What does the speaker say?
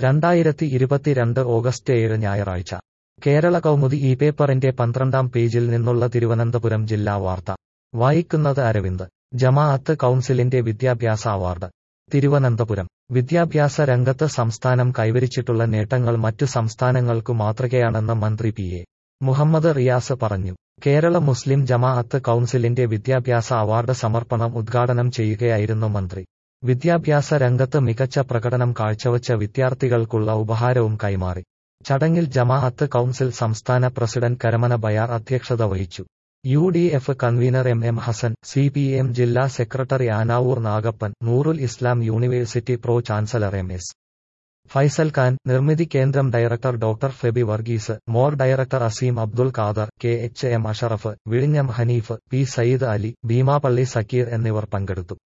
രണ്ടായിരത്തി ഇരുപത്തിരണ്ട് ഓഗസ്റ്റ് ഏഴ് ഞായറാഴ്ച കേരള കൗമുദി ഈ പേപ്പറിന്റെ പന്ത്രണ്ടാം പേജിൽ നിന്നുള്ള തിരുവനന്തപുരം ജില്ലാ വാർത്ത വായിക്കുന്നത് അരവിന്ദ് ജമാഅത്ത് കൗൺസിലിന്റെ വിദ്യാഭ്യാസ അവാർഡ് തിരുവനന്തപുരം വിദ്യാഭ്യാസ രംഗത്ത് സംസ്ഥാനം കൈവരിച്ചിട്ടുള്ള നേട്ടങ്ങൾ മറ്റു സംസ്ഥാനങ്ങൾക്കു മാതൃകയാണെന്ന് മന്ത്രി പി എ മുഹമ്മദ് റിയാസ് പറഞ്ഞു കേരള മുസ്ലിം ജമാഅത്ത് കൗൺസിലിന്റെ വിദ്യാഭ്യാസ അവാർഡ് സമർപ്പണം ഉദ്ഘാടനം ചെയ്യുകയായിരുന്നു മന്ത്രി വിദ്യാഭ്യാസ രംഗത്ത് മികച്ച പ്രകടനം കാഴ്ചവച്ച വിദ്യാർത്ഥികൾക്കുള്ള ഉപഹാരവും കൈമാറി ചടങ്ങിൽ ജമാഅത്ത് കൗൺസിൽ സംസ്ഥാന പ്രസിഡന്റ് കരമന ബയാർ അധ്യക്ഷത വഹിച്ചു U D F convener M M Hassan C P M ജില്ലാ secretary Anavoor Nagappan Noorul Islam university pro chancellor M S Faisal Khan Nirmithi Kendram director doctor Febi Varghese മോർ director Azeem Abdul Khader K H M Ashraf വിഴിഞ്ഞം ഹനീഫ് പി സയ്യിദ് അലി ഭീമാപള്ളി സക്കീർ എന്നിവർ പങ്കെടുത്തു